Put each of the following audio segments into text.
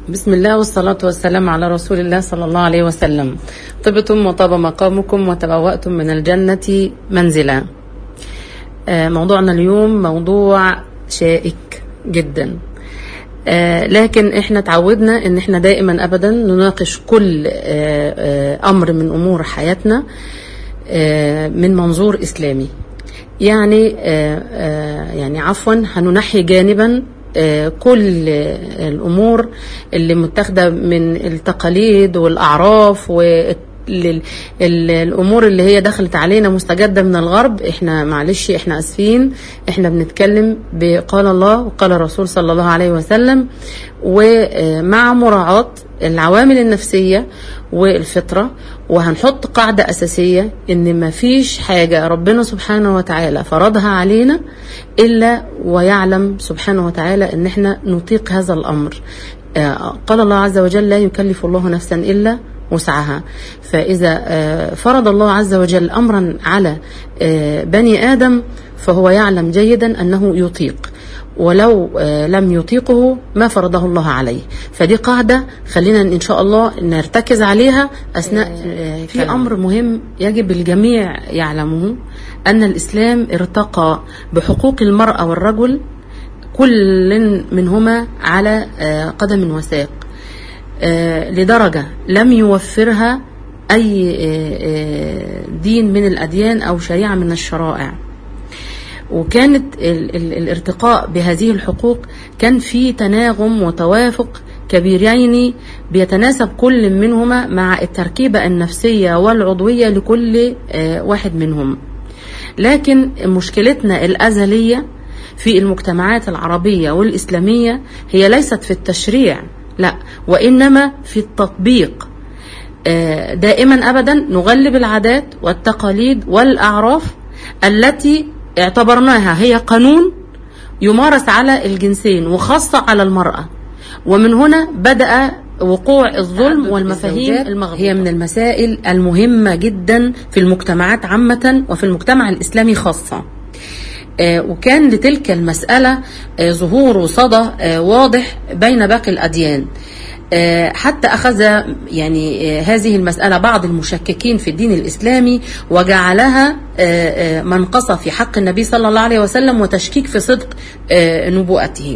بسم الله والصلاة والسلام على رسول الله صلى الله عليه وسلم طبتم وطاب مقامكم وتبوأتم من الجنة منزلا آه، موضوعنا اليوم موضوع شائك جدا آه، لكن احنا تعودنا ان احنا دائما ابدا نناقش كل آه، آه، امر من امور حياتنا آه، من منظور اسلامي يعني آه، آه، يعني عفوا هننحي جانبا آه، كل آه، الامور اللي متاخده من التقاليد والاعراف والامور اللي هي دخلت علينا مستجده من الغرب احنا معلش احنا اسفين احنا بنتكلم بقال الله وقال الرسول صلى الله عليه وسلم ومع مراعاه العوامل النفسيه والفطره وهنحط قاعده اساسيه ان ما فيش حاجه ربنا سبحانه وتعالى فرضها علينا الا ويعلم سبحانه وتعالى ان احنا نطيق هذا الامر آه، قال الله عز وجل لا يكلف الله نفسا الا وسعها فاذا آه، فرض الله عز وجل امرا على آه، بني ادم فهو يعلم جيدا انه يطيق ولو آه، لم يطيقه ما فرضه الله عليه فدي قاعدة خلينا إن شاء الله نرتكز عليا أثناء آه، في أمر مهم يجب الجميع يعلمه أن الإسلام ارتقى بحقوق المرأة والرجل كل منهما على آه، قدم وساق آه، لدرجة لم يوفرها أي آه، آه، دين من الأديان أو شريعة من الشرائع وكانت ال ال الارتقاء بهذه الحقوق كان في تناغم وتوافق كبيرين بيتناسب كل منهما مع التركيبة النفسية والعضوية لكل آه، واحد منهم لكن مشكلتنا الأزلية في المجتمعات العربية والإسلامية هي ليست في التشريع لا وإنما في التطبيق آه، دائما أبدا نغلب العادات والتقاليد والأعراف التي اعتبرناها هي قانون يمارس على الجنسين وخاصة على المرأة ومن هنا بدأ وقوع الظلم والمفاهيم المغلوطة هي من المسائل المهمة جدا في المجتمعات عامة وفي المجتمع الإسلامي خاصة آه، وكان لتلك المسألة آه، ظهور وصدى آه، واضح بين باقي الأديان آه، حتى أخذ يعني آه، هذه المسألة بعض المشككين في الدين الإسلامي وجعلها آه، آه، منقصة في حق النبي صلى الله عليه وسلم وتشكيك في صدق آه، نبوءته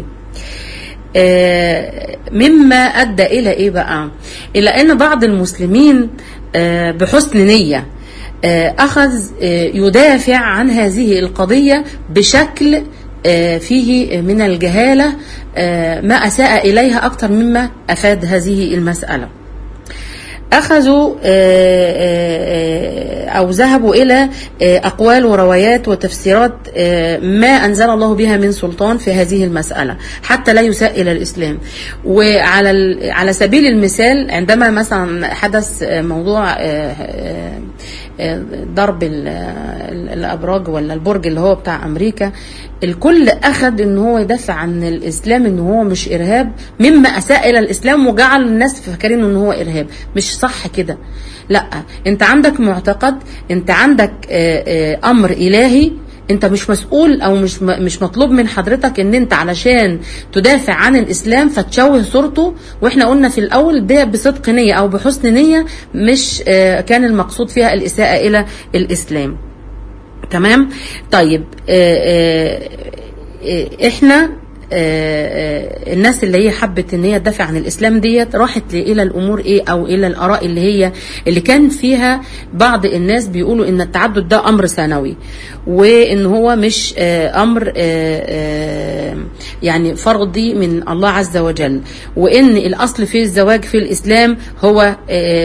آه، مما أدى إلى إيه بقى إلى أن بعض المسلمين آه، بحسن نية آه، أخذ آه، يدافع عن هذه القضية بشكل آه، فيه من الجهالة آه، ما أساء إليها أكثر مما أفاد هذه المسألة أخذوا آه، آه، أو ذهبوا إلى آه، أقوال وروايات وتفسيرات آه، ما أنزل الله بها من سلطان في هذه المسألة حتى لا يساء إلى الإسلام وعلى ال- على سبيل المثال عندما مثلا حدث آه، موضوع آه، آه، آه، ضرب ال- ال- الأبراج ولا البرج اللي هو بتاع أمريكا الكل أخذ إن هو يدافع عن الإسلام إن هو مش إرهاب مما أساء إلى الإسلام وجعل الناس فاكرين إن هو إرهاب مش صح كده لا أنت عندك معتقد أنت عندك آه، آه، أمر إلهي انت مش مسؤول او مش م- مش مطلوب من حضرتك ان انت علشان تدافع عن الاسلام فتشوه صورته واحنا قلنا في الاول ده بصدق نيه او بحسن نيه مش آه، كان المقصود فيها الاساءه الى الاسلام تمام طيب آه، آه، آه، احنا آه، آه، الناس اللي هي حبت ان هي تدافع عن الاسلام ديت راحت ل- الى الامور ايه او الى الاراء اللي هي اللي كان فيها بعض الناس بيقولوا ان التعدد ده امر ثانوي وان هو مش آه، امر آه، آه، يعني فرضي من الله عز وجل وان الاصل في الزواج في الاسلام هو آه،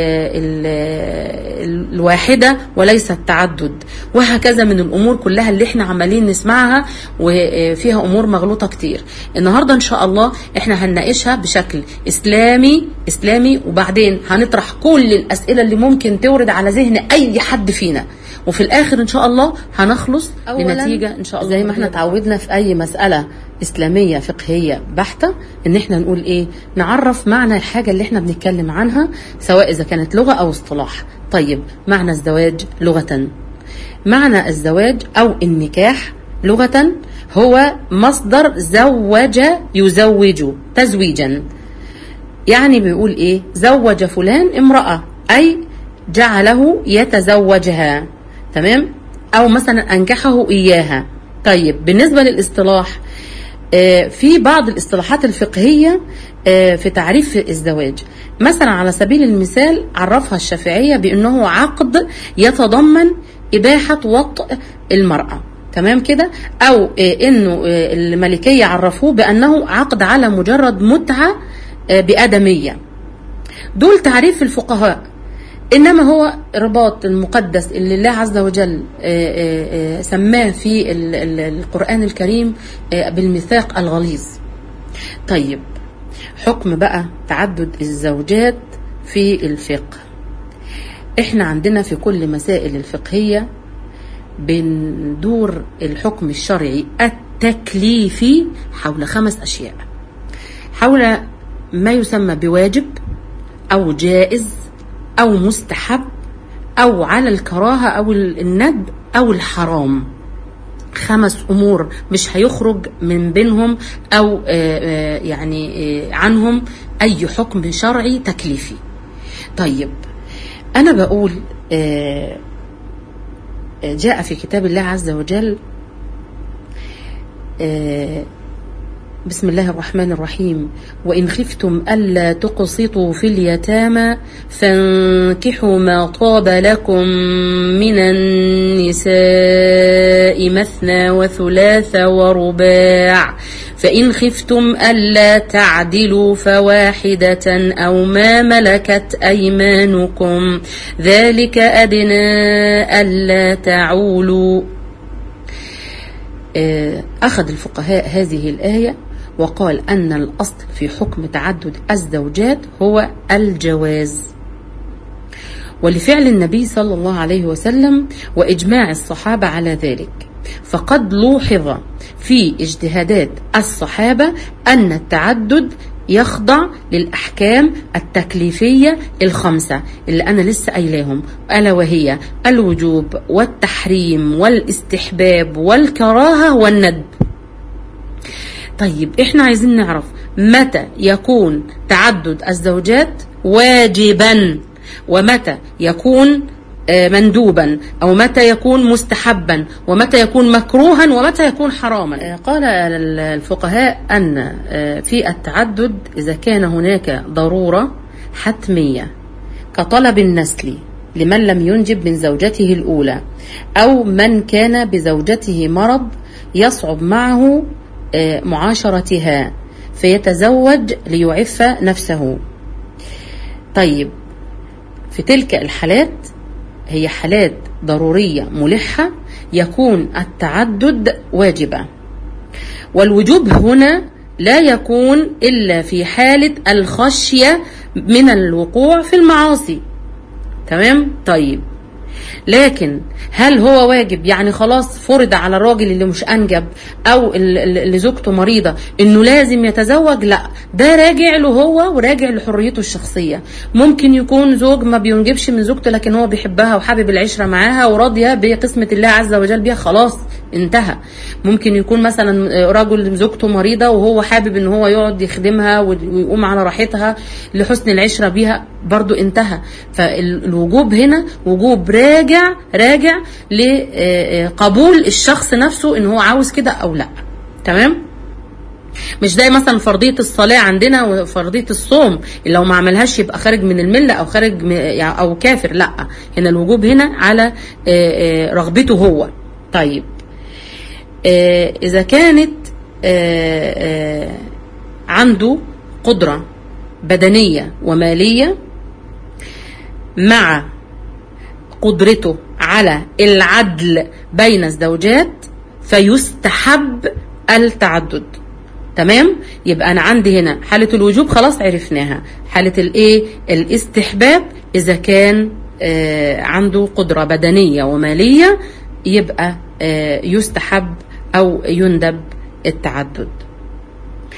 ال- الواحده وليس التعدد وهكذا من الامور كلها اللي احنا عمالين نسمعها وفيها امور مغلوطه كتير النهارده ان شاء الله احنا هنناقشها بشكل اسلامي اسلامي وبعدين هنطرح كل الاسئله اللي ممكن تورد على ذهن اي حد فينا وفي الاخر ان شاء الله هنخلص بنتيجه ان شاء الله زي ما احنا اتعودنا في اي مساله اسلاميه فقهيه بحته ان احنا نقول ايه نعرف معنى الحاجه اللي احنا بنتكلم عنها سواء اذا كانت لغه او اصطلاح طيب معنى الزواج لغه معنى الزواج او النكاح لغه هو مصدر زوج يزوج تزويجا يعني بيقول ايه زوج فلان امرأة اي جعله يتزوجها تمام او مثلا انكحه اياها طيب بالنسبة للاصطلاح آه، في بعض الاصطلاحات الفقهية آه، في تعريف الزواج مثلا على سبيل المثال عرفها الشافعية بأنه عقد يتضمن إباحة وطء المرأة تمام كده أو آه، أنه آه، الملكية عرفوه بأنه عقد على مجرد متعة آه، بآدمية دول تعريف الفقهاء انما هو رباط المقدس اللي الله عز وجل آه، آه، آه، سماه في ال- ال- القران الكريم آه، بالميثاق الغليظ طيب حكم بقى تعدد الزوجات في الفقه احنا عندنا في كل مسائل الفقهيه بندور الحكم الشرعي التكليفي حول خمس اشياء حول ما يسمى بواجب او جائز او مستحب او على الكراهه او الندب او الحرام خمس امور مش هيخرج من بينهم او آه، آه، يعني آه، عنهم اي حكم شرعي تكليفي طيب انا بقول آه، آه، جاء في كتاب الله عز وجل آه، بسم الله الرحمن الرحيم وإن خفتم ألا تقسطوا في اليتامى فانكحوا ما طاب لكم من النساء مثنى وثلاث ورباع فإن خفتم ألا تعدلوا فواحدة أو ما ملكت أيمانكم ذلك أدنى ألا تعولوا آه، أخذ الفقهاء هذه الآية وقال أن الأصل في حكم تعدد الزوجات هو الجواز ولفعل النبي صلى الله عليه وسلم وإجماع الصحابة على ذلك فقد لوحظ في اجتهادات الصحابة أن التعدد يخضع للأحكام التكليفية الخمسة اللي أنا لسه قايلاهم ألا وهي الوجوب والتحريم والاستحباب والكراهة والندب طيب احنا عايزين نعرف متى يكون تعدد الزوجات واجبا ومتى يكون آه، مندوبا او متى يكون مستحبا ومتى يكون مكروها ومتى يكون حراما آه، قال ال- الفقهاء ان آه، في التعدد اذا كان هناك ضروره حتميه كطلب النسل لمن لم ينجب من زوجته الاولى او من كان بزوجته مرض يصعب معه آه، معاشرتها فيتزوج ليعف نفسه طيب في تلك الحالات هي حالات ضرورية ملحة يكون التعدد واجبا والوجوب هنا لا يكون إلا في حالة الخشية من الوقوع في المعاصي تمام طيب لكن هل هو واجب يعني خلاص فرض على الراجل اللي مش انجب او ال- ال- اللي زوجته مريضه انه لازم يتزوج لا ده راجع له هو وراجع لحريته الشخصيه ممكن يكون زوج ما بينجبش من زوجته لكن هو بيحبها وحابب العشره معاها وراضيه بقسمه الله عز وجل بيها خلاص انتهى ممكن يكون مثلا رجل زوجته مريضه وهو حابب ان هو يقعد يخدمها ويقوم على راحتها لحسن العشره بيها برضو انتهى فالوجوب هنا وجوب راجع راجع لقبول الشخص نفسه ان هو عاوز كده او لا تمام مش زي مثلا فرضيه الصلاه عندنا وفرضيه الصوم اللي لو ما عملهاش يبقى خارج من المله او خارج م- يعني او كافر لا هنا الوجوب هنا على آه، آه، رغبته هو طيب آه، اذا كانت آه، آه، عنده قدره بدنيه وماليه مع قدرته على العدل بين الزوجات فيستحب التعدد تمام يبقى انا عندي هنا حاله الوجوب خلاص عرفناها حاله الايه الاستحباب اذا كان آه عنده قدره بدنيه وماليه يبقى آه يستحب او يندب التعدد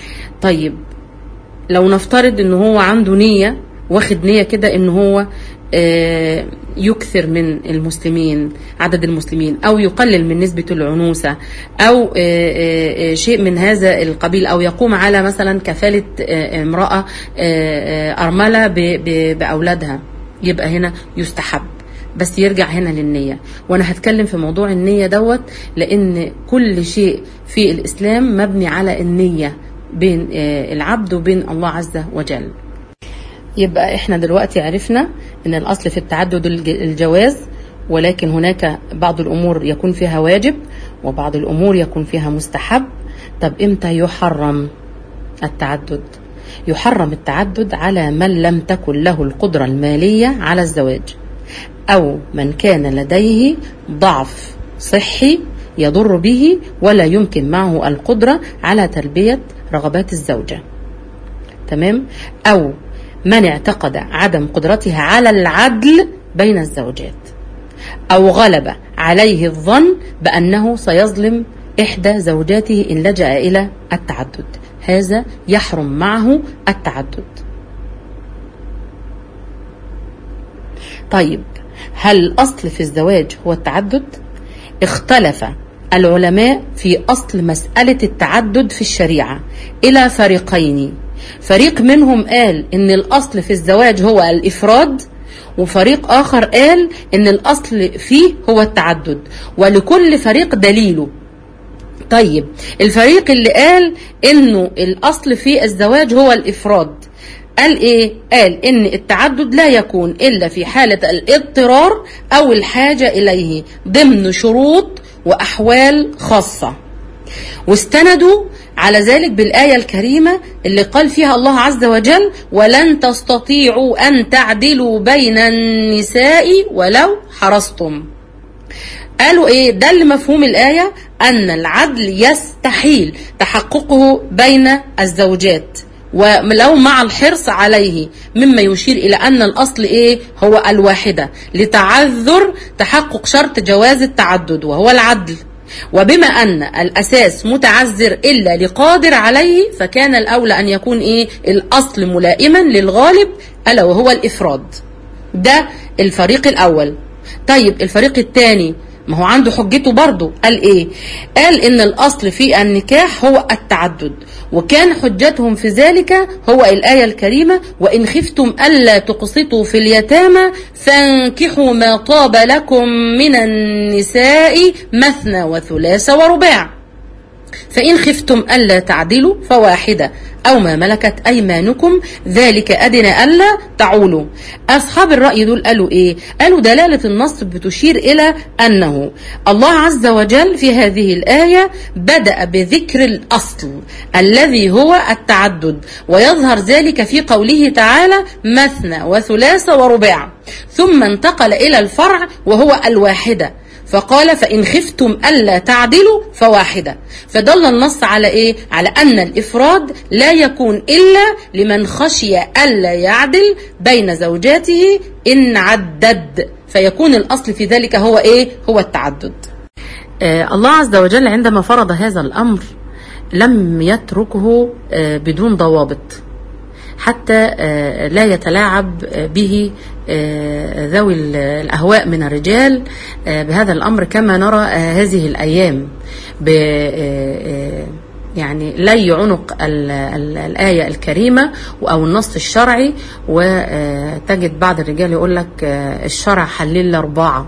طيب لو نفترض ان هو عنده نيه واخد نيه كده ان هو آه، يكثر من المسلمين عدد المسلمين او يقلل من نسبه العنوسه او آه، آه، آه، شيء من هذا القبيل او يقوم على مثلا كفاله آه، امراه آه، آه، ارمله ب- ب- باولادها يبقى هنا يستحب بس يرجع هنا للنية وانا هتكلم في موضوع النية دوت لان كل شيء في الاسلام مبني على النية بين آه، العبد وبين الله عز وجل يبقى احنا دلوقتي عرفنا ان الاصل في التعدد الج- الجواز ولكن هناك بعض الامور يكون فيها واجب وبعض الامور يكون فيها مستحب طب امتى يحرم التعدد يحرم التعدد على من لم تكن له القدرة المالية على الزواج أو من كان لديه ضعف صحي يضر به ولا يمكن معه القدرة على تلبية رغبات الزوجة تمام أو من اعتقد عدم قدرتها على العدل بين الزوجات أو غلب عليه الظن بأنه سيظلم إحدى زوجاته إن لجأ إلى التعدد هذا يحرم معه التعدد طيب هل الأصل في الزواج هو التعدد؟ اختلف العلماء في أصل مسألة التعدد في الشريعة إلى فريقين فريق منهم قال إن الأصل في الزواج هو الإفراد وفريق آخر قال إن الأصل فيه هو التعدد ولكل فريق دليله طيب الفريق اللي قال انه الاصل في الزواج هو الافراد قال ايه قال ان التعدد لا يكون الا في حالة الاضطرار او الحاجة اليه ضمن شروط واحوال خاصة واستندوا على ذلك بالآية الكريمة اللي قال فيها الله عز وجل ولن تستطيعوا أن تعدلوا بين النساء ولو حرصتم قالوا ايه ده اللي مفهوم الآية أن العدل يستحيل تحققه بين الزوجات ولو مع الحرص عليه مما يشير إلى أن الأصل إيه هو الواحدة لتعذر تحقق شرط جواز التعدد وهو العدل وبما أن الأساس متعذر إلا لقادر عليه فكان الأولى أن يكون إيه الأصل ملائما للغالب ألا وهو الإفراد ده الفريق الأول طيب الفريق الثاني ما هو عنده حجته برضه قال ايه قال ان الاصل في النكاح هو التعدد وكان حجتهم في ذلك هو الآية الكريمة وإن خفتم ألا تقسطوا في اليتامى فانكحوا ما طاب لكم من النساء مثنى وثلاث ورباع فإن خفتم ألا تعدلوا فواحدة أو ما ملكت أيمانكم ذلك أدنى ألا تعولوا أصحاب الرأي دول قالوا إيه قالوا دلالة النص بتشير إلى أنه الله عز وجل في هذه الآية بدأ بذكر الأصل الذي هو التعدد ويظهر ذلك في قوله تعالى مثنى وثلاث ورباع ثم انتقل إلى الفرع وهو الواحدة فقال فإن خفتم ألا تعدلوا فواحدة فدل النص على إيه؟ على أن الإفراد لا يكون إلا لمن خشي ألا يعدل بين زوجاته إن عدد فيكون الأصل في ذلك هو إيه؟ هو التعدد آه الله عز وجل عندما فرض هذا الأمر لم يتركه آه بدون ضوابط حتى لا يتلاعب به ذوي الأهواء من الرجال بهذا الأمر كما نرى هذه الأيام يعني لي عنق الآية الكريمة أو النص الشرعي وتجد بعض الرجال يقول لك الشرع حلل لأربعة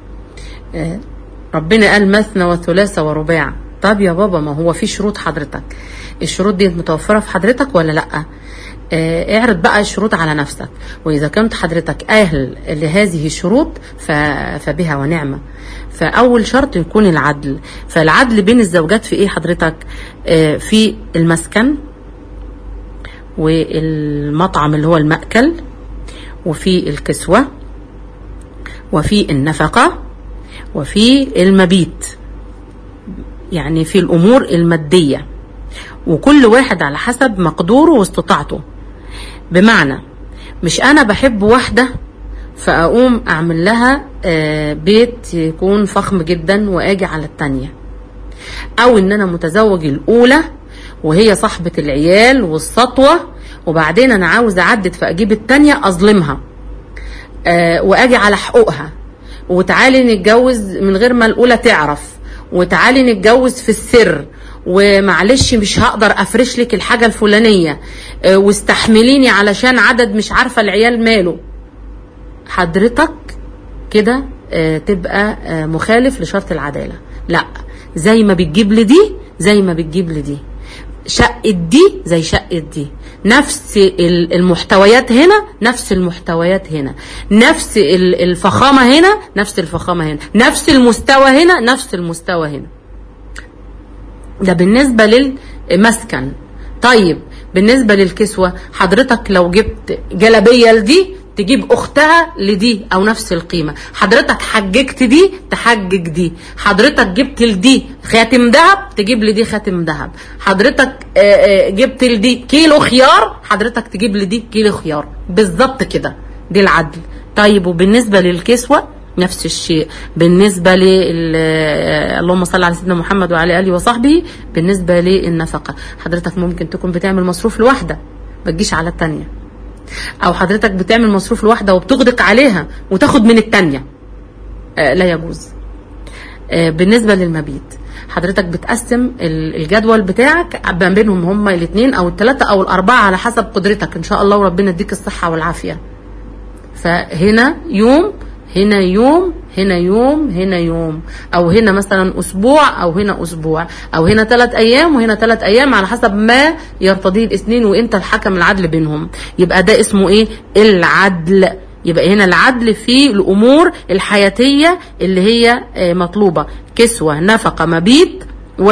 ربنا قال مثنى وثلاثة ورباع طب يا بابا ما هو في شروط حضرتك الشروط دي متوفرة في حضرتك ولا لأ اعرض بقى الشروط على نفسك واذا كنت حضرتك اهل لهذه الشروط فبها ونعمه فاول شرط يكون العدل فالعدل بين الزوجات في ايه حضرتك في المسكن والمطعم اللي هو المأكل وفي الكسوة وفي النفقة وفي المبيت يعني في الأمور المادية وكل واحد على حسب مقدوره واستطاعته بمعنى مش انا بحب واحده فاقوم اعمل لها بيت يكون فخم جدا واجي على التانية او ان انا متزوج الاولى وهي صاحبة العيال والسطوة وبعدين انا عاوز اعدد فاجيب التانية اظلمها آه واجي على حقوقها وتعالي نتجوز من غير ما الاولى تعرف وتعالي نتجوز في السر ومعلش مش هقدر افرش لك الحاجه الفلانيه آه واستحمليني علشان عدد مش عارفه العيال ماله حضرتك كده آه تبقى آه مخالف لشرط العداله لا زي ما بتجيب لدي زي ما بتجيب لدي شقة دي زي شقة دي نفس المحتويات هنا نفس المحتويات هنا نفس الفخامة هنا نفس الفخامة هنا نفس المستوى هنا نفس المستوى هنا ده بالنسبة للمسكن طيب بالنسبة للكسوة حضرتك لو جبت جلبية لدي تجيب اختها لدي او نفس القيمه حضرتك حججت دي تحجج دي حضرتك جبت لدي خاتم ذهب تجيب لدي خاتم ذهب حضرتك جبت لدي كيلو خيار حضرتك تجيب لدي كيلو خيار بالظبط كده دي العدل طيب وبالنسبه للكسوه نفس الشيء بالنسبة لل اللهم صل على سيدنا محمد وعلى آله وصحبه بالنسبة للنفقة حضرتك ممكن تكون بتعمل مصروف لواحدة ما تجيش على التانية او حضرتك بتعمل مصروف لواحده وبتغدق عليها وتاخد من التانية آه لا يجوز آه بالنسبه للمبيت حضرتك بتقسم الجدول بتاعك ما بينهم هما الاثنين او الثلاثه او الاربعه على حسب قدرتك ان شاء الله وربنا يديك الصحه والعافيه فهنا يوم هنا يوم هنا يوم هنا يوم او هنا مثلا اسبوع او هنا اسبوع او هنا ثلاث ايام وهنا ثلاث ايام على حسب ما يرتضيه الاثنين وانت الحكم العدل بينهم يبقى ده اسمه ايه العدل يبقى هنا العدل في الامور الحياتيه اللي هي مطلوبه كسوه نفقه مبيت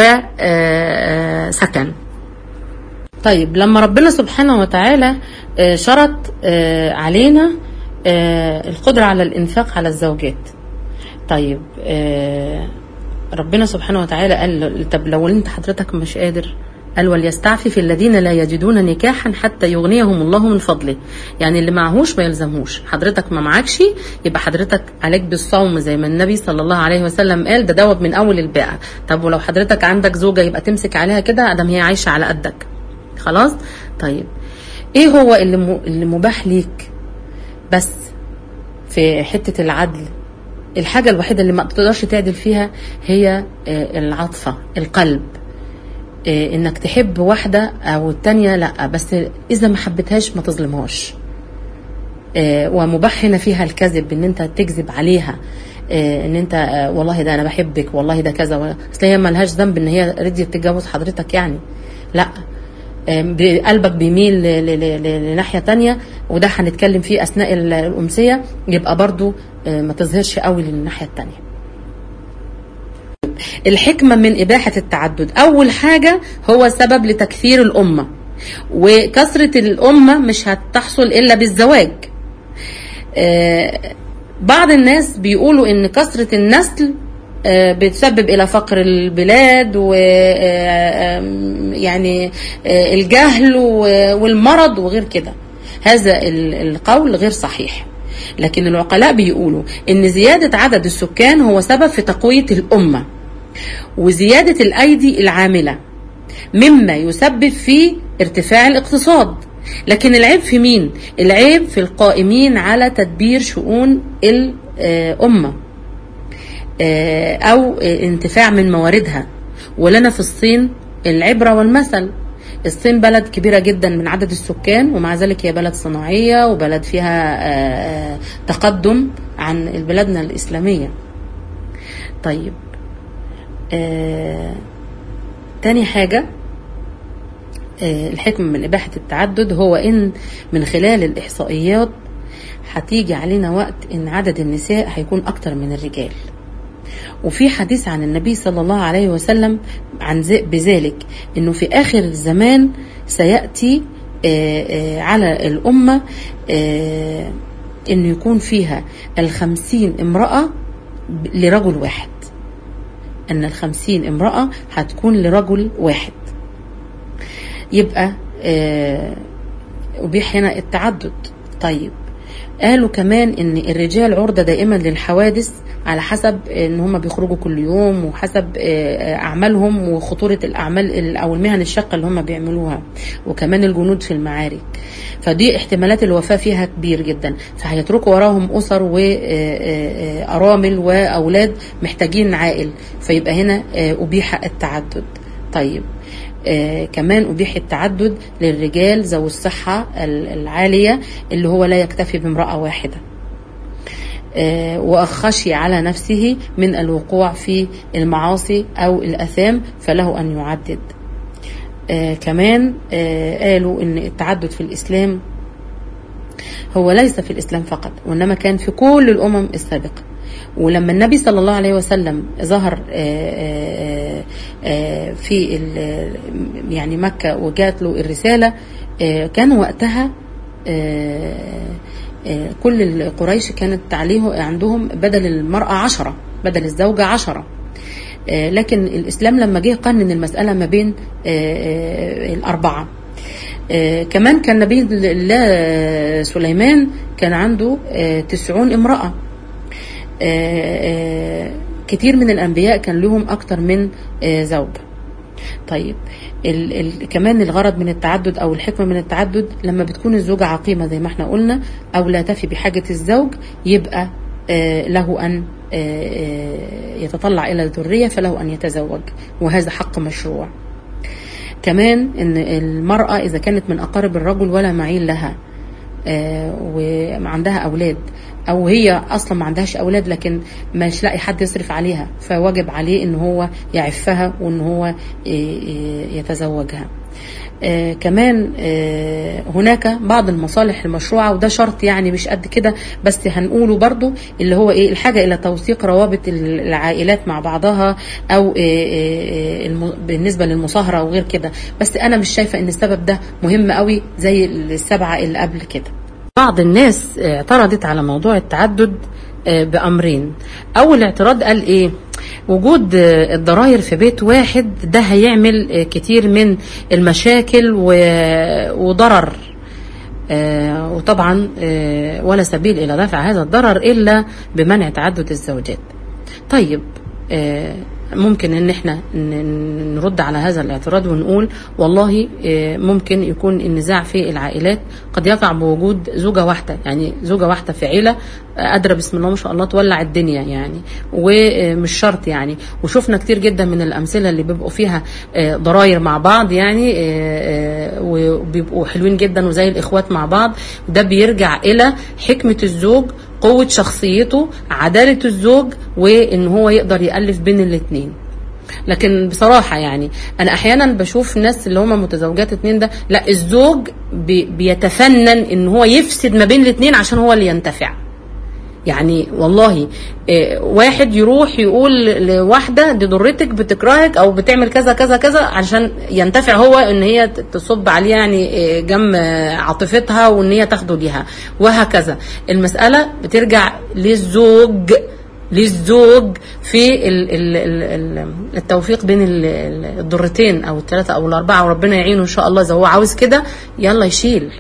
وسكن طيب لما ربنا سبحانه وتعالى شرط علينا القدرة على الإنفاق على الزوجات طيب ربنا سبحانه وتعالى قال طب لو انت حضرتك مش قادر قال وليستعفف الذين لا يجدون نكاحا حتى يغنيهم الله من فضله يعني اللي معهوش ما يلزمهوش حضرتك ما معكش يبقى حضرتك عليك بالصوم زي ما النبي صلى الله عليه وسلم قال ده دوب من اول الباقه طب ولو حضرتك عندك زوجه يبقى تمسك عليها كده ادم هي عايشه على قدك خلاص طيب ايه هو اللي اللي مباح ليك بس في حته العدل الحاجة الوحيدة اللي ما تقدرش تعدل فيها هي العاطفة القلب انك تحب واحدة او التانية لا بس اذا ما حبتهاش ما تظلمهاش ومباح هنا فيها الكذب ان انت تكذب عليها ان انت والله ده انا بحبك والله ده كذا اصل هي ملهاش ذنب ان هي رضيت تتجوز حضرتك يعني لا قلبك بيميل لناحية تانية وده هنتكلم فيه أثناء الأمسية يبقى برضو ما تظهرش قوي للناحية التانية الحكمة من إباحة التعدد أول حاجة هو سبب لتكثير الأمة وكثرة الأمة مش هتحصل إلا بالزواج بعض الناس بيقولوا إن كثرة النسل بتسبب الى فقر البلاد و يعني الجهل والمرض وغير كده هذا القول غير صحيح لكن العقلاء بيقولوا ان زياده عدد السكان هو سبب في تقويه الامه وزياده الايدي العامله مما يسبب في ارتفاع الاقتصاد لكن العيب في مين العيب في القائمين على تدبير شؤون الامه او انتفاع من مواردها ولنا في الصين العبرة والمثل الصين بلد كبيرة جدا من عدد السكان ومع ذلك هي بلد صناعية وبلد فيها تقدم عن بلادنا الإسلامية طيب تاني حاجة الحكم من إباحة التعدد هو إن من خلال الإحصائيات هتيجي علينا وقت إن عدد النساء هيكون أكتر من الرجال وفي حديث عن النبي صلى الله عليه وسلم عن بذلك انه في اخر الزمان سياتي على الامه انه يكون فيها الخمسين امراه لرجل واحد ان الخمسين امراه هتكون لرجل واحد يبقى أبيح هنا التعدد طيب قالوا كمان ان الرجال عرضة دائما للحوادث على حسب ان هم بيخرجوا كل يوم وحسب آه، اعمالهم وخطورة الاعمال ال- او المهن الشاقة اللي هم بيعملوها وكمان الجنود في المعارك فدي احتمالات الوفاة فيها كبير جدا فهيتركوا وراهم اسر وارامل واولاد محتاجين عائل فيبقى هنا آه، ابيح التعدد طيب آه كمان أبيح التعدد للرجال ذوي الصحة ال- العالية اللي هو لا يكتفي بامرأة واحدة آه وخشي على نفسه من الوقوع في المعاصي أو الأثام فله أن يعدد آه كمان آه قالوا أن التعدد في الإسلام هو ليس في الإسلام فقط وإنما كان في كل الأمم السابقة ولما النبي صلى الله عليه وسلم ظهر آه، آه، آه، في ال- يعني مكة وجات له الرسالة آه، كان وقتها آه، آه، كل قريش كانت عليه عندهم بدل المرأة عشرة بدل الزوجة عشرة آه، لكن الإسلام لما جه قنن المسألة ما بين آه، آه، الأربعة آه، كمان كان نبي الله سليمان كان عنده آه، تسعون امرأة آه، آه، كتير من الأنبياء كان لهم أكتر من آه، زوج طيب ال ال كمان الغرض من التعدد او الحكمه من التعدد لما بتكون الزوجه عقيمه زي ما احنا قلنا او لا تفي بحاجه الزوج يبقى آه له ان آه آه، يتطلع الى الذريه فله ان يتزوج وهذا حق مشروع كمان ان المراه اذا كانت من اقارب الرجل ولا معين لها آه، وعندها اولاد او هي اصلا ما عندهاش اولاد لكن مش لاقي حد يصرف عليها فواجب عليه ان هو يعفها وان هو آه، آه، يتزوجها آه كمان آه هناك بعض المصالح المشروعة وده شرط يعني مش قد كده بس هنقوله برضو اللي هو ايه الحاجة الى توثيق روابط العائلات مع بعضها او آه آه الم- بالنسبة للمصاهرة وغير كده بس انا مش شايفة ان السبب ده مهم قوي زي السبعة اللي قبل كده بعض الناس اعترضت على موضوع التعدد آه، بأمرين أول اعتراض قال إيه وجود آه، الضراير في بيت واحد ده هيعمل آه، كتير من المشاكل و- وضرر آه، وطبعا آه، ولا سبيل إلى دفع هذا الضرر إلا بمنع تعدد الزوجات طيب آه، ممكن ان احنا ن- نرد على هذا الاعتراض ونقول والله آه، ممكن يكون النزاع في العائلات قد يقع بوجود زوجة واحدة يعني زوجة واحدة في عيلة آه، قادرة بسم الله ما شاء الله تولع الدنيا يعني ومش شرط يعني وشفنا كتير جدا من الأمثلة اللي بيبقوا فيها آه، ضراير مع بعض يعني آه، آه، وبيبقوا حلوين جدا وزي الإخوات مع بعض ده بيرجع إلى حكمة الزوج قوة شخصيته عدالة الزوج وإن هو يقدر يألف بين الاتنين لكن بصراحة يعني أنا أحيانا بشوف ناس اللي هم متزوجات اتنين ده لا الزوج بي بيتفنن إن هو يفسد ما بين الاتنين عشان هو اللي ينتفع يعني والله إيه، واحد يروح يقول لواحدة دي ضرتك بتكرهك او بتعمل كذا كذا كذا عشان ينتفع هو ان هي ت- تصب عليه يعني إيه، جم عاطفتها وان هي تاخده ليها وهكذا المسألة بترجع للزوج للزوج في ال- ال- ال- ال- التوفيق بين ال- ال- الضرتين او الثلاثة او الاربعة وربنا يعينه ان شاء الله اذا هو عاوز كده يلا يشيل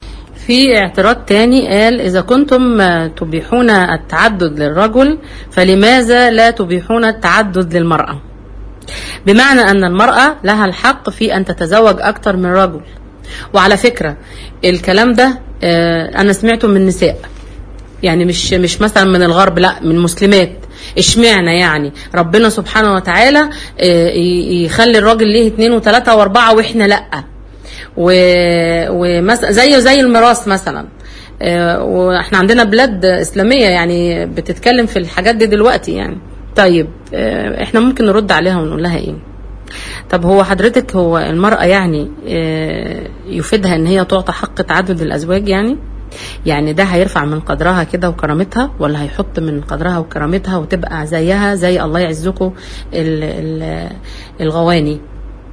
في اعتراض تاني قال إذا كنتم آه، تبيحون التعدد للرجل فلماذا لا تبيحون التعدد للمرأة بمعنى أن المرأة لها الحق في أن تتزوج أكثر من رجل وعلى فكرة الكلام ده آه، أنا سمعته من نساء يعني مش مش مثلا من الغرب لا من مسلمات اشمعنى يعني ربنا سبحانه وتعالى آه، ي- يخلي الراجل ليه اتنين وتلاتة واربعة واحنا لا و... ومثلا زيه زي الميراث مثلا آه، واحنا عندنا بلاد اسلاميه يعني بتتكلم في الحاجات دي دلوقتي يعني طيب آه، احنا ممكن نرد عليها ونقول لها ايه طب هو حضرتك هو المرأة يعني آه، يفيدها ان هي تعطى حق تعدد الازواج يعني يعني ده هيرفع من قدرها كده وكرامتها ولا هيحط من قدرها وكرامتها وتبقى زيها زي الله يعزكم ال- ال- الغواني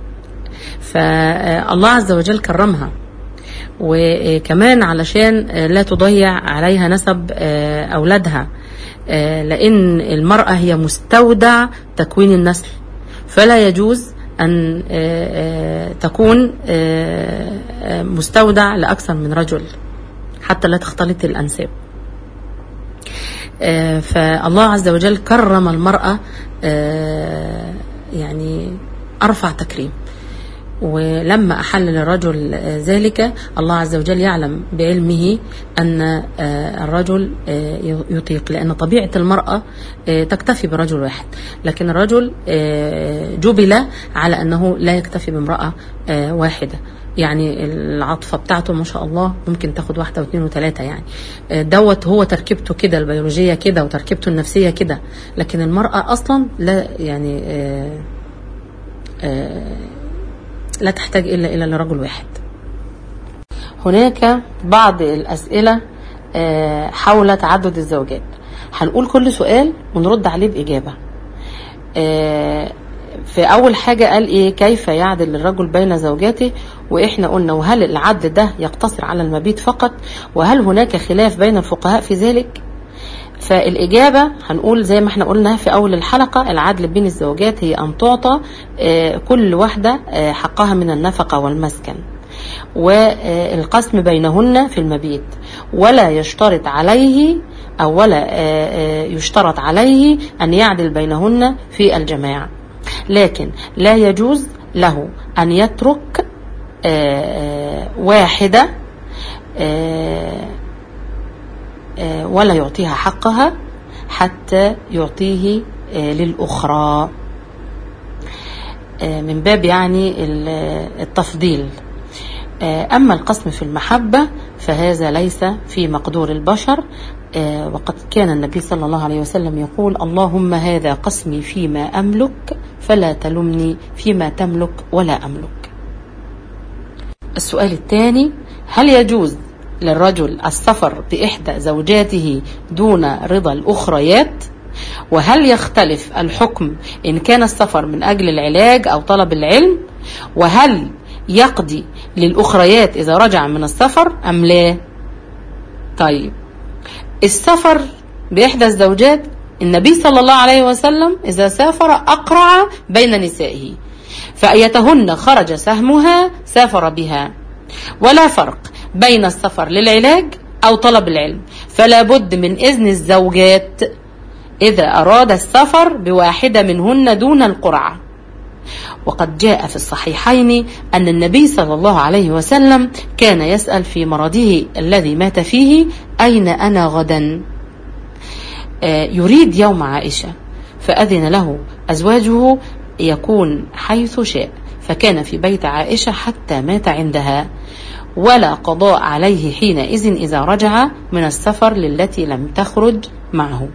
فالله عز وجل كرمها وكمان علشان لا تضيع عليها نسب أولادها لأن المرأة هي مستودع تكوين النسل فلا يجوز أن تكون مستودع لأكثر من رجل حتى لا تختلط الأنساب آه، فالله عز وجل كرم المرأة آه، يعني أرفع تكريم ولما أحل للرجل آه، ذلك الله عز وجل يعلم بعلمه أن آه، الرجل آه، يطيق لأن طبيعة المرأة آه، تكتفي برجل واحد لكن الرجل آه، جبل على أنه لا يكتفي بامرأة آه، واحدة يعني العاطفة بتاعته ما شاء الله ممكن تاخد واحدة واثنين وثلاثة يعني آه، دوت هو تركيبته كده البيولوجية كده وتركيبته النفسية كده لكن المرأة أصلا لا يعني آه، آه، لا تحتاج إلا إلى لرجل واحد هناك بعض الأسئلة آه، حول تعدد الزوجات هنقول كل سؤال ونرد عليه بإجابة آه، في أول حاجة قال إيه كيف يعدل الرجل بين زوجاته وإحنا قلنا وهل العدل ده يقتصر على المبيت فقط وهل هناك خلاف بين الفقهاء في ذلك فالإجابة هنقول زي ما احنا قلنا في أول الحلقة العدل بين الزوجات هي أن تعطى آه، كل واحدة آه، حقها من النفقة والمسكن والقسم بينهن في المبيت ولا يشترط عليه أو ولا آه، آه، يشترط عليه أن يعدل بينهن في الجماع لكن لا يجوز له أن يترك آه، آه، واحدة آه، آه، ولا يعطيها حقها حتى يعطيه آه، للأخرى آه، من باب يعني ال- التفضيل آه، أما القسم في المحبة فهذا ليس في مقدور البشر آه، وقد كان النبي صلى الله عليه وسلم يقول اللهم هذا قسمي فيما أملك فلا تلمني فيما تملك ولا أملك السؤال الثاني هل يجوز للرجل السفر بإحدى زوجاته دون رضا الأخريات وهل يختلف الحكم إن كان السفر من أجل العلاج أو طلب العلم وهل يقضي للأخريات إذا رجع من السفر أم لا طيب السفر بإحدى الزوجات النبي صلى الله عليه وسلم إذا سافر أقرع بين نسائه فأيتهن خرج سهمها سافر بها ولا فرق بين السفر للعلاج أو طلب العلم فلا بد من إذن الزوجات إذا أراد السفر بواحدة منهن دون القرعة وقد جاء في الصحيحين أن النبي صلى الله عليه وسلم كان يسأل في مرضه الذي مات فيه أين أنا غدا آه، يريد يوم عائشة فأذن له أزواجه يكون حيث شاء فكان في بيت عائشة حتى مات عندها ولا قضاء عليه حينئذ إذا رجع من السفر للتي لم تخرج معه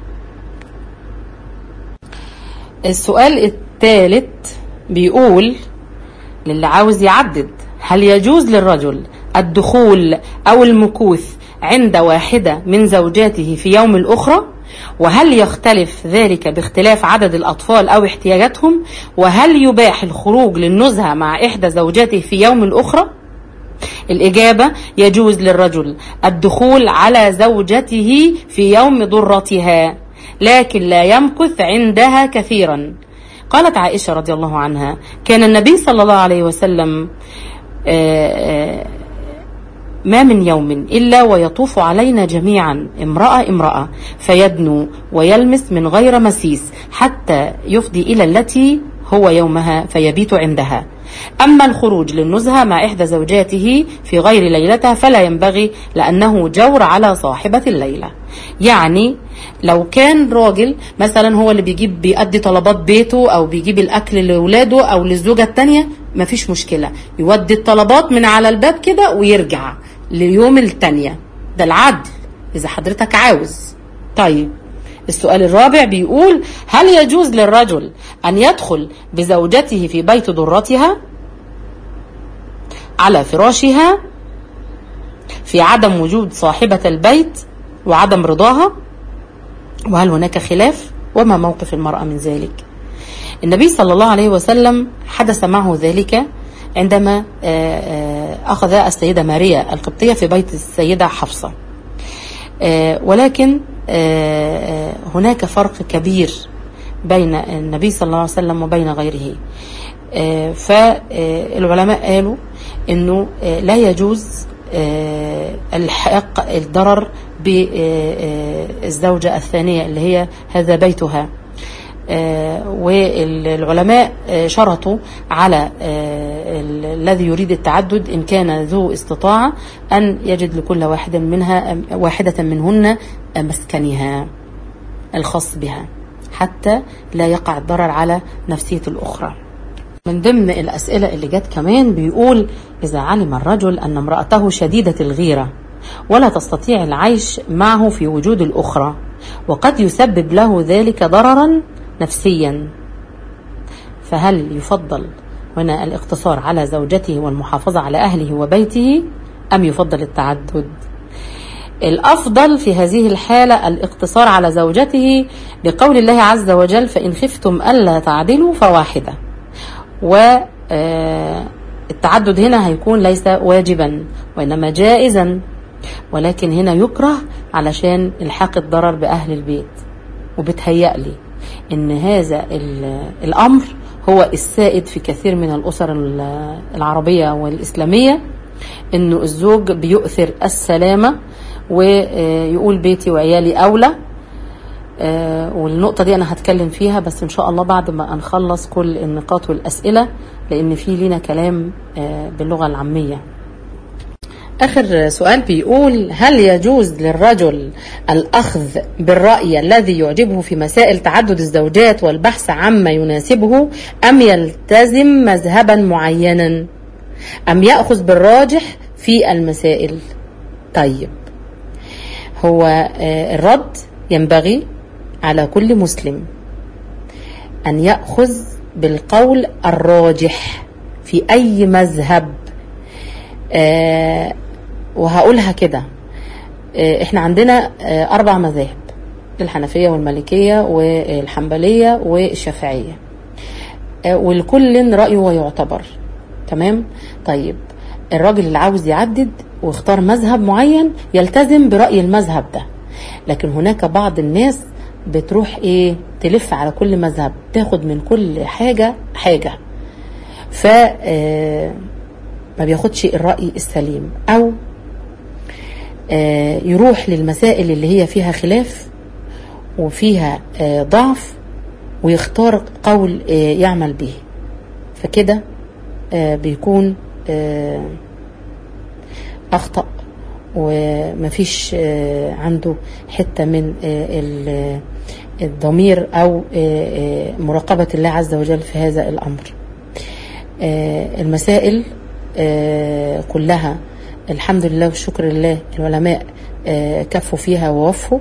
السؤال الثالث بيقول للي عاوز يعدد هل يجوز للرجل الدخول أو المكوث عند واحدة من زوجاته في يوم الأخرى وهل يختلف ذلك باختلاف عدد الأطفال أو احتياجاتهم وهل يباح الخروج للنزهة مع إحدى زوجاته في يوم الأخرى الإجابة يجوز للرجل الدخول على زوجته في يوم ضرتها لكن لا يمكث عندها كثيرا قالت عائشة رضي الله عنها كان النبي صلى الله عليه وسلم آه، آه، ما من يوم إلا ويطوف علينا جميعا امرأة امرأة فيدنو ويلمس من غير مسيس حتى يفضي إلى التي هو يومها فيبيت عندها أما الخروج للنزهة مع إحدى زوجاته في غير ليلتها فلا ينبغي لأنه جور على صاحبة الليلة يعني لو كان راجل مثلا هو اللي بيجيب بيأدي طلبات بيته أو بيجيب الأكل لأولاده أو للزوجة التانية مفيش مشكلة يودي الطلبات من على الباب كده ويرجع ليوم التانية ده العدل إذا حضرتك عاوز طيب السؤال الرابع بيقول هل يجوز للرجل أن يدخل بزوجته في بيت ضرتها على فراشها في عدم وجود صاحبة البيت وعدم رضاها وهل هناك خلاف وما موقف المرأة من ذلك النبي صلى الله عليه وسلم حدث معه ذلك عندما آه، آه، أخذ السيدة ماريا القبطية في بيت السيدة حفصة آه، ولكن آه، آه، هناك فرق كبير بين النبي صلى الله عليه وسلم وبين غيره فالعلماء قالوا انه آه، لا يجوز الحق الضرر بالزوجة الثانية اللي هي هذا بيتها والعلماء شرطوا على الذي يريد التعدد إن كان ذو استطاعة أن يجد لكل واحدة منها واحدة منهن مسكنها الخاص بها حتى لا يقع الضرر على نفسية الأخرى من ضمن الأسئلة اللي جت كمان بيقول إذا علم الرجل أن امرأته شديدة الغيرة ولا تستطيع العيش معه في وجود الأخرى وقد يسبب له ذلك ضررا نفسيا فهل يفضل هنا الاقتصار على زوجته والمحافظة على أهله وبيته أم يفضل التعدد الأفضل في هذه الحالة الاقتصار على زوجته لقول الله عز وجل فإن خفتم ألا تعدلوا فواحدة والتعدد هنا هيكون ليس واجبا وإنما جائزا ولكن هنا يكره علشان الحاق الضرر بأهل البيت وبتهيأ لي ان هذا الامر هو السائد في كثير من الاسر العربيه والاسلاميه انه الزوج بيؤثر السلامه ويقول بيتي وعيالي اولى والنقطة دي أنا هتكلم فيها بس إن شاء الله بعد ما نخلص كل النقاط والأسئلة لأن في لينا كلام باللغة العامية آخر سؤال بيقول هل يجوز للرجل الأخذ بالرأي الذي يعجبه في مسائل تعدد الزوجات والبحث عما يناسبه أم يلتزم مذهبا معينا أم يأخذ بالراجح في المسائل طيب هو الرد ينبغي على كل مسلم أن يأخذ بالقول الراجح في أي مذهب آه وهقولها كده آه احنا عندنا آه اربع مذاهب الحنفيه والمالكيه والحنبليه والشافعيه والكل رايه ويعتبر تمام طيب الراجل اللي عاوز يعدد واختار مذهب معين يلتزم براي المذهب ده لكن هناك بعض الناس بتروح ايه تلف على كل مذهب تاخد من كل حاجه حاجه ف ما بياخدش الرأي السليم أو يروح للمسائل اللي هي فيها خلاف وفيها ضعف ويختار قول يعمل به فكده بيكون أخطأ ومفيش عنده حتة من الضمير أو مراقبة الله عز وجل في هذا الأمر المسائل كلها الحمد لله والشكر لله العلماء كفوا فيها ووفوا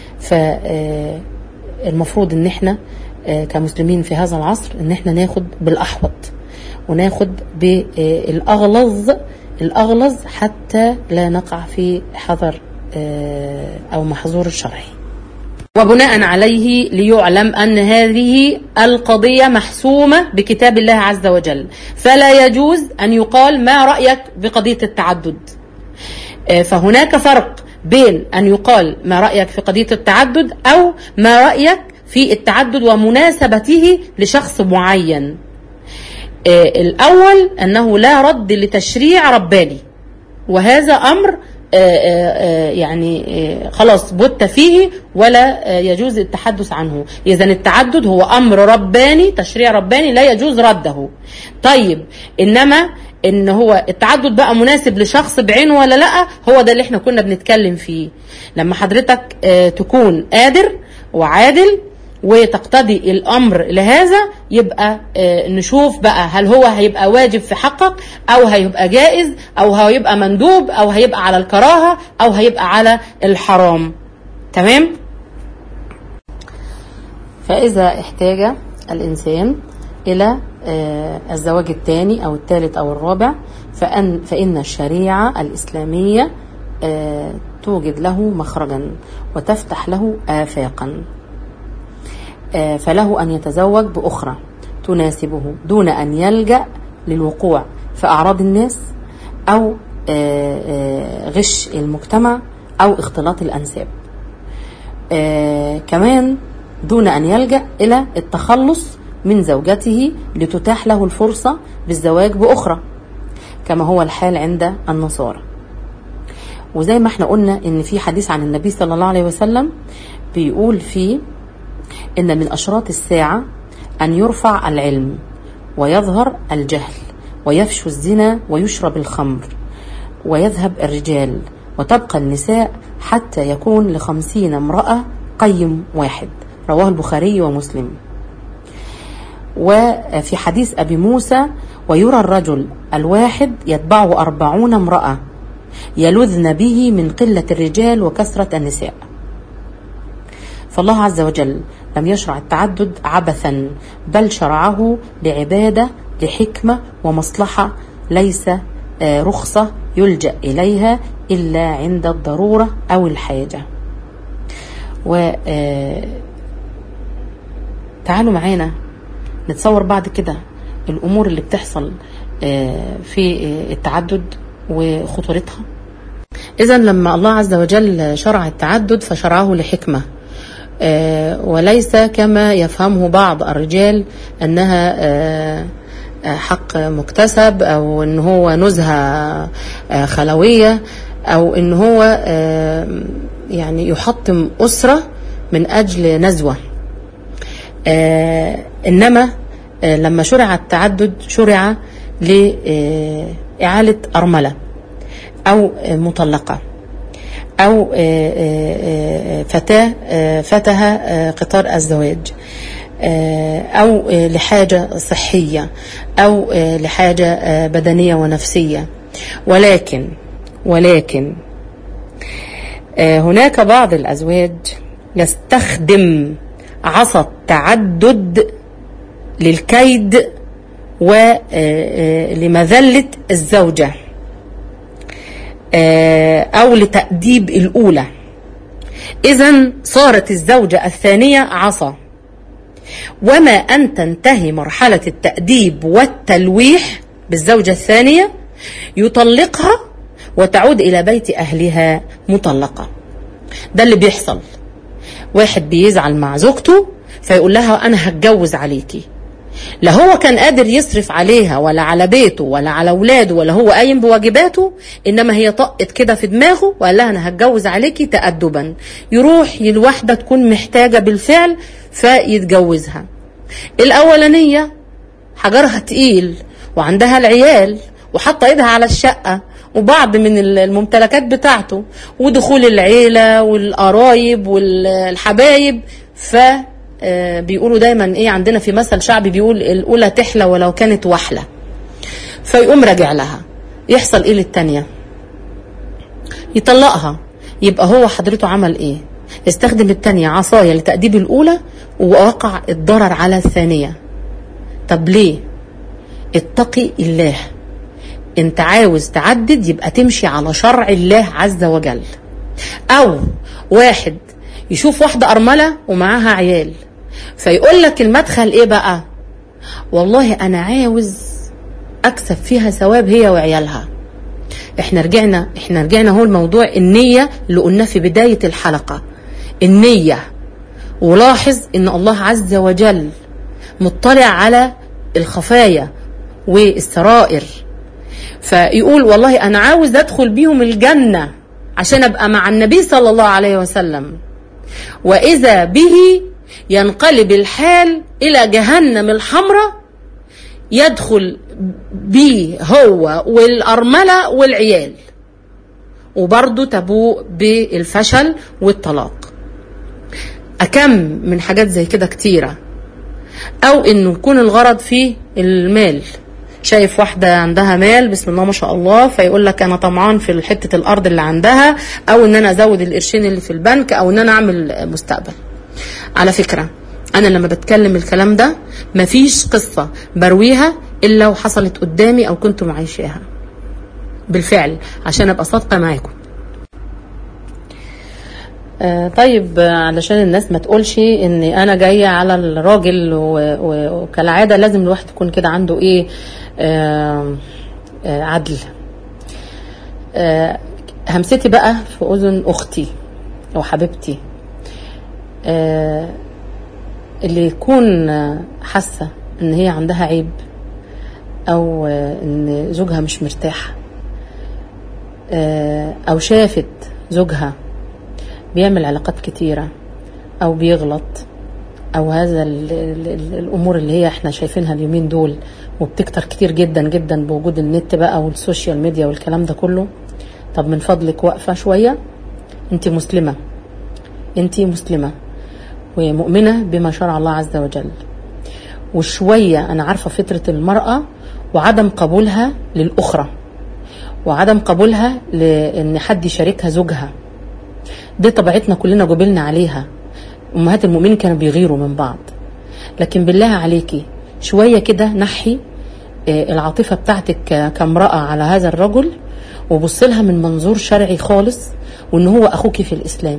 فالمفروض ان احنا كمسلمين في هذا العصر ان احنا ناخد بالاحوط وناخد بالاغلظ الاغلظ حتى لا نقع في حذر او محظور الشرعي وبناء عليه ليعلم أن هذه القضية محسومة بكتاب الله عز وجل فلا يجوز أن يقال ما رأيك بقضية التعدد فهناك فرق بين أن يقال ما رأيك في قضية التعدد أو ما رأيك في التعدد ومناسبته لشخص معين الأول أنه لا رد لتشريع رباني وهذا أمر يعني خلاص بت فيه ولا يجوز التحدث عنه اذا التعدد هو امر رباني تشريع رباني لا يجوز رده طيب انما ان هو التعدد بقى مناسب لشخص بعينه ولا لا هو ده اللي احنا كنا بنتكلم فيه لما حضرتك تكون قادر وعادل وتقتضي الامر لهذا يبقى آه نشوف بقى هل هو هيبقى واجب في حقك او هيبقى جائز او هيبقى مندوب او هيبقى على الكراهه او هيبقى على الحرام تمام فاذا احتاج الانسان الى آه الزواج الثاني او الثالث او الرابع فان فان الشريعه الاسلاميه آه توجد له مخرجا وتفتح له افاقا فله أن يتزوج بأخرى تناسبه دون أن يلجأ للوقوع في أعراض الناس أو غش المجتمع أو اختلاط الأنساب كمان دون أن يلجأ إلى التخلص من زوجته لتتاح له الفرصة بالزواج بأخرى كما هو الحال عند النصارى وزي ما احنا قلنا ان في حديث عن النبي صلى الله عليه وسلم بيقول فيه ان من اشراط الساعه ان يرفع العلم ويظهر الجهل ويفشو الزنا ويشرب الخمر ويذهب الرجال وتبقى النساء حتى يكون لخمسين امرأة قيم واحد رواه البخاري ومسلم وفي حديث أبي موسى ويرى الرجل الواحد يتبعه أربعون امرأة يلذن به من قلة الرجال وكثرة النساء فالله عز وجل لم يشرع التعدد عبثا بل شرعه لعبادة لحكمة ومصلحة ليس رخصة يلجأ إليها إلا عند الضرورة أو الحاجة و تعالوا معانا نتصور بعد كده الأمور اللي بتحصل في التعدد وخطورتها إذا لما الله عز وجل شرع التعدد فشرعه لحكمة وليس كما يفهمه بعض الرجال أنها حق مكتسب او ان هو نزهه خلويه او ان هو يعني يحطم اسره من اجل نزوه انما لما شرع التعدد شرع لاعاله ارمله او مطلقه او فتاه فتها قطار الزواج أو لحاجة صحية أو لحاجة بدنية ونفسية ولكن ولكن هناك بعض الأزواج يستخدم عصا التعدد للكيد ولمذلة الزوجة أو لتأديب الأولى إذا صارت الزوجة الثانية عصا وما أن تنتهي مرحلة التأديب والتلويح بالزوجة الثانية يطلقها وتعود إلى بيت أهلها مطلقة ده اللي بيحصل واحد بيزعل مع زوجته فيقول لها أنا هتجوز عليكي لا هو كان قادر يصرف عليها ولا على بيته ولا على اولاده ولا هو قايم بواجباته انما هي طقت كده في دماغه وقال لها انا هتجوز عليكي تأدبا يروح الواحده تكون محتاجه بالفعل فيتجوزها الاولانيه حجرها تقيل وعندها العيال وحاطه ايدها على الشقه وبعض من الممتلكات بتاعته ودخول العيله والقرايب والحبايب ف آه بيقولوا دايما ايه عندنا في مثل شعبي بيقول الاولى تحلى ولو كانت وحله فيقوم راجع لها يحصل ايه للتانيه يطلقها يبقى هو حضرته عمل ايه استخدم التانية عصاية لتأديب الأولى ووقع الضرر على الثانية طب ليه اتقي الله انت عاوز تعدد يبقى تمشي على شرع الله عز وجل او واحد يشوف واحدة أرملة ومعاها عيال فيقول لك المدخل ايه بقى والله انا عاوز اكسب فيها ثواب هي وعيالها احنا رجعنا احنا رجعنا هو الموضوع النية اللي قلناه في بداية الحلقة النية ولاحظ ان الله عز وجل مطلع على الخفايا والسرائر فيقول والله انا عاوز ادخل بيهم الجنة عشان ابقى مع النبي صلى الله عليه وسلم واذا به ينقلب الحال الى جهنم الحمراء يدخل بيه هو والأرملة والعيال وبرضه تبوء بالفشل والطلاق أكم من حاجات زي كده كتيرة أو إنه يكون الغرض فيه المال شايف واحدة عندها مال بسم الله ما شاء الله فيقول لك أنا طمعان في حتة الأرض اللي عندها أو إن أنا أزود القرشين اللي في البنك أو إن أنا أعمل مستقبل على فكرة انا لما بتكلم الكلام ده مفيش قصه برويها الا وحصلت قدامي او كنت معيشاها بالفعل عشان ابقى صادقه معاكم آه طيب علشان الناس ما تقولش ان انا جايه على الراجل وكالعاده لازم الواحد يكون كده عنده ايه آه آه عدل آه همستي بقى في اذن اختي او حبيبتي آه اللي يكون حاسه ان هي عندها عيب او ان زوجها مش مرتاح آه، او شافت زوجها بيعمل علاقات كتيره او بيغلط او هذا ال ال ال الامور اللي هي احنا شايفينها اليومين دول وبتكتر كتير جدا جدا بوجود النت بقى والسوشيال ميديا والكلام ده كله طب من فضلك واقفه شويه انت مسلمه انت مسلمه ومؤمنه بما شرع الله عز وجل وشويه انا عارفه فطره المراه وعدم قبولها للاخرى وعدم قبولها لان حد يشاركها زوجها دي طبيعتنا كلنا جبلنا عليها امهات المؤمنين كانوا بيغيروا من بعض لكن بالله عليكي شويه كده نحي آه، العاطفه بتاعتك ك- كامراه على هذا الرجل وبص لها من منظور شرعي خالص وان هو اخوكي في الاسلام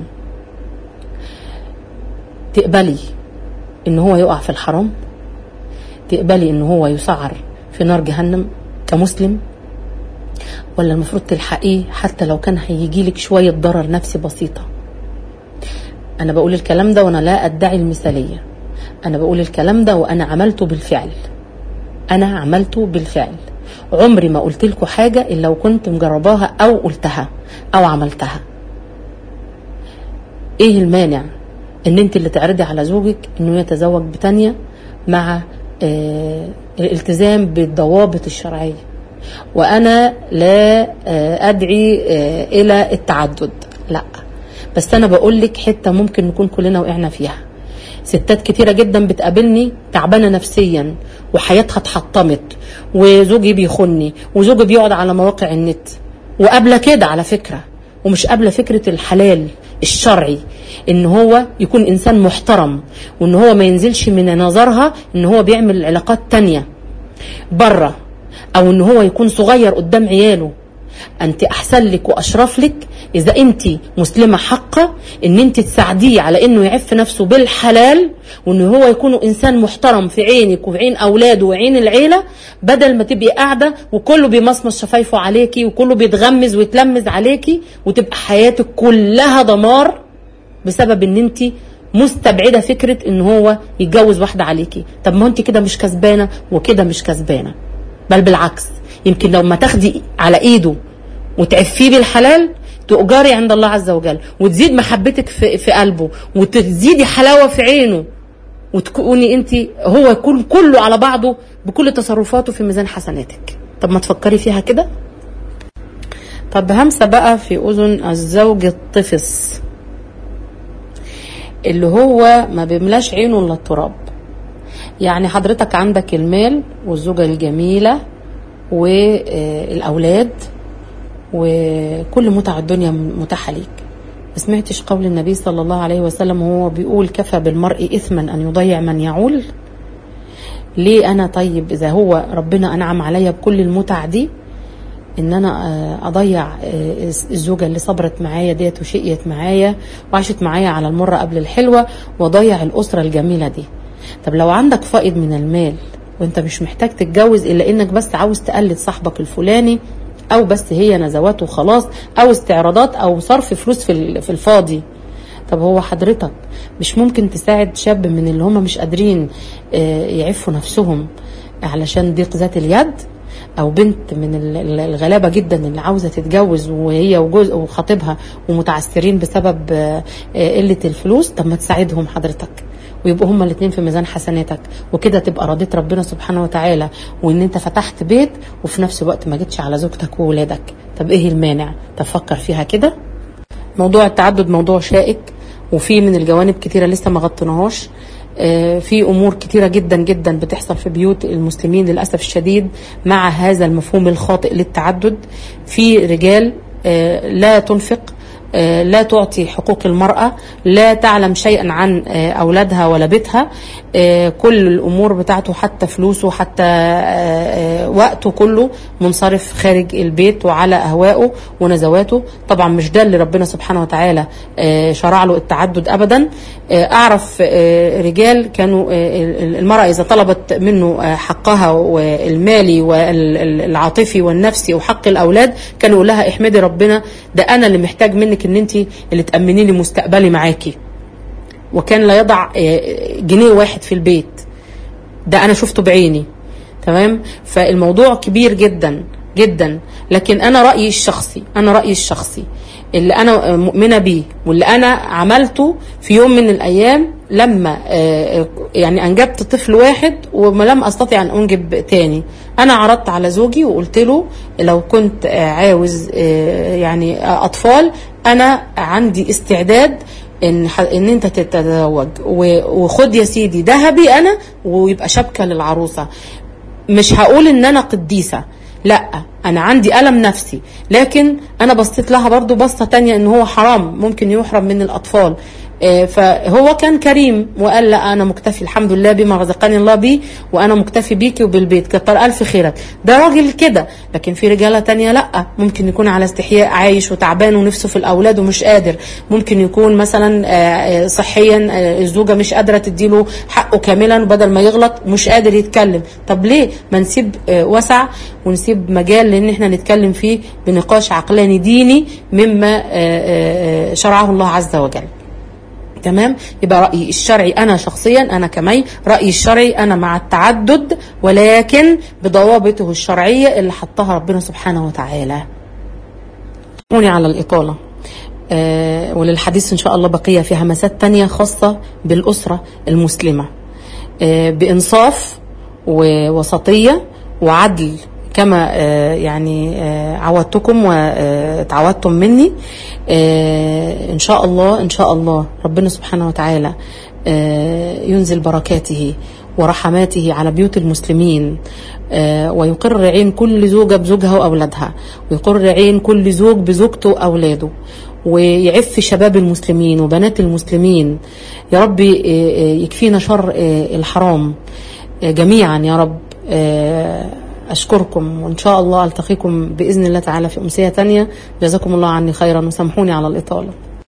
تقبلي ان هو يقع في الحرام تقبلي ان هو يسعر في نار جهنم كمسلم ولا المفروض تلحقيه حتى لو كان هيجي لك شويه ضرر نفسي بسيطه انا بقول الكلام ده وانا لا ادعي المثاليه انا بقول الكلام ده وانا عملته بالفعل انا عملته بالفعل عمري ما قلت لكم حاجه الا وكنت مجرباها او قلتها او عملتها ايه المانع ان انت اللي تعرضي على زوجك انه يتزوج بتانية مع آه الالتزام بالضوابط الشرعيه وانا لا آه ادعي آه الى التعدد لا بس انا بقول لك حته ممكن نكون كلنا وقعنا فيها ستات كتيره جدا بتقابلني تعبانه نفسيا وحياتها اتحطمت وزوجي بيخني وزوجي بيقعد على مواقع النت وقابله كده على فكره ومش قابله فكره الحلال الشرعي ان هو يكون انسان محترم وان هو ما ينزلش من نظرها ان هو بيعمل علاقات تانية بره او ان هو يكون صغير قدام عياله انت احسن لك واشرف لك اذا انت مسلمه حقه ان انت تساعديه على انه يعف نفسه بالحلال وان هو يكون انسان محترم في عينك وفي عين اولاده وعين العيله بدل ما تبقي قاعده وكله بيمصمص شفايفه عليكي وكله بيتغمز ويتلمز عليكي وتبقى حياتك كلها دمار بسبب ان انت مستبعده فكره ان هو يتجوز واحده عليكي طب ما انت كده مش كسبانه وكده مش كسبانه بل بالعكس يمكن لو ما تاخدي على ايده وتعفيه بالحلال تؤجري عند الله عز وجل وتزيد محبتك في, في قلبه وتزيدي حلاوه في عينه وتكوني انت هو يكون كله على بعضه بكل تصرفاته في ميزان حسناتك طب ما تفكري فيها كده طب همسه بقى في اذن الزوج الطفس اللي هو ما بيملاش عينه الا التراب يعني حضرتك عندك المال والزوجة الجميلة والأولاد وكل متع الدنيا متاحة ليك ما سمعتش قول النبي صلى الله عليه وسلم وهو بيقول كفى بالمرء إثما أن يضيع من يعول ليه أنا طيب إذا هو ربنا أنعم عليا بكل المتع دي ان انا اضيع الزوجه اللي صبرت معايا ديت وشقيت معايا وعاشت معايا على المره قبل الحلوه واضيع الاسره الجميله دي طب لو عندك فائض من المال وانت مش محتاج تتجوز الا انك بس عاوز تقلد صاحبك الفلاني او بس هي نزوات وخلاص او استعراضات او صرف فلوس في في الفاضي طب هو حضرتك مش ممكن تساعد شاب من اللي هم مش قادرين يعفوا نفسهم علشان ضيق ذات اليد او بنت من الغلابه جدا اللي عاوزه تتجوز وهي وجوز وخطيبها ومتعثرين بسبب قله الفلوس طب ما تساعدهم حضرتك ويبقوا هما الاثنين في ميزان حسناتك وكده تبقى رضيت ربنا سبحانه وتعالى وان انت فتحت بيت وفي نفس الوقت ما جيتش على زوجتك وولادك طب ايه المانع تفكر فيها كده موضوع التعدد موضوع شائك وفي من الجوانب كتيرة لسه ما غطيناهاش في امور كتيره جدا جدا بتحصل في بيوت المسلمين للاسف الشديد مع هذا المفهوم الخاطئ للتعدد في رجال لا تنفق لا تعطي حقوق المرأة لا تعلم شيئا عن أولادها ولا بيتها كل الأمور بتاعته حتى فلوسه حتى وقته كله منصرف خارج البيت وعلى أهوائه ونزواته طبعا مش ده اللي ربنا سبحانه وتعالى شرع له التعدد أبدا أعرف رجال كانوا المرأة إذا طلبت منه حقها المالي والعاطفي والنفسي وحق الأولاد كانوا يقول لها احمدي ربنا ده أنا اللي محتاج منك ان انت اللي تامني لي مستقبلي معاكي وكان لا يضع جنيه واحد في البيت ده انا شفته بعيني تمام فالموضوع كبير جدا جدا لكن انا رايي الشخصي انا رايي الشخصي اللي انا مؤمنه بيه واللي انا عملته في يوم من الايام لما آه، يعني انجبت طفل واحد وما لم استطع ان انجب تاني انا عرضت على زوجي وقلت له لو كنت آه، عاوز آه، يعني اطفال انا عندي استعداد ان ح- ان انت تتزوج و- وخد يا سيدي ذهبي انا ويبقى شبكه للعروسه مش هقول ان انا قديسه لا انا عندي الم نفسي لكن انا بصيت لها برضو بصه تانية ان هو حرام ممكن يحرم من الاطفال آه، فهو كان كريم وقال لا انا مكتفي الحمد لله بما رزقني الله بيه وانا مكتفي بيكي وبالبيت كتر الف خيرك ده راجل كده لكن في رجاله تانية لا ممكن يكون على استحياء عايش وتعبان ونفسه في الاولاد ومش قادر ممكن يكون مثلا آه، آه، صحيا آه، الزوجه مش قادره تديله حقه كاملا وبدل ما يغلط مش قادر يتكلم طب ليه ما نسيب آه، وسع ونسيب مجال لان احنا نتكلم فيه بنقاش عقلاني ديني مما آه، آه، آه، شرعه الله عز وجل تمام يبقى رأيي الشرعي أنا شخصيا أنا كمي رأيي الشرعي أنا مع التعدد ولكن بضوابطه الشرعية اللي حطها ربنا سبحانه وتعالى هوني على الإطالة آه وللحديث إن شاء الله بقية في همسات تانية خاصة بالأسرة المسلمة آه بإنصاف ووسطية وعدل كما آه، يعني آه، عودتكم وتعودتم مني آه، ان شاء الله ان شاء الله ربنا سبحانه وتعالى آه، ينزل بركاته ورحماته على بيوت المسلمين آه، ويقر عين كل زوجة بزوجها وأولادها ويقر عين كل زوج بزوجته وأولاده ويعف شباب المسلمين وبنات المسلمين يا رب آه، آه، يكفينا شر آه، الحرام آه، جميعا يا رب آه، أشكركم وإن شاء الله ألتقيكم بإذن الله تعالى في أمسية تانية جزاكم الله عني خيرا وسامحوني على الإطالة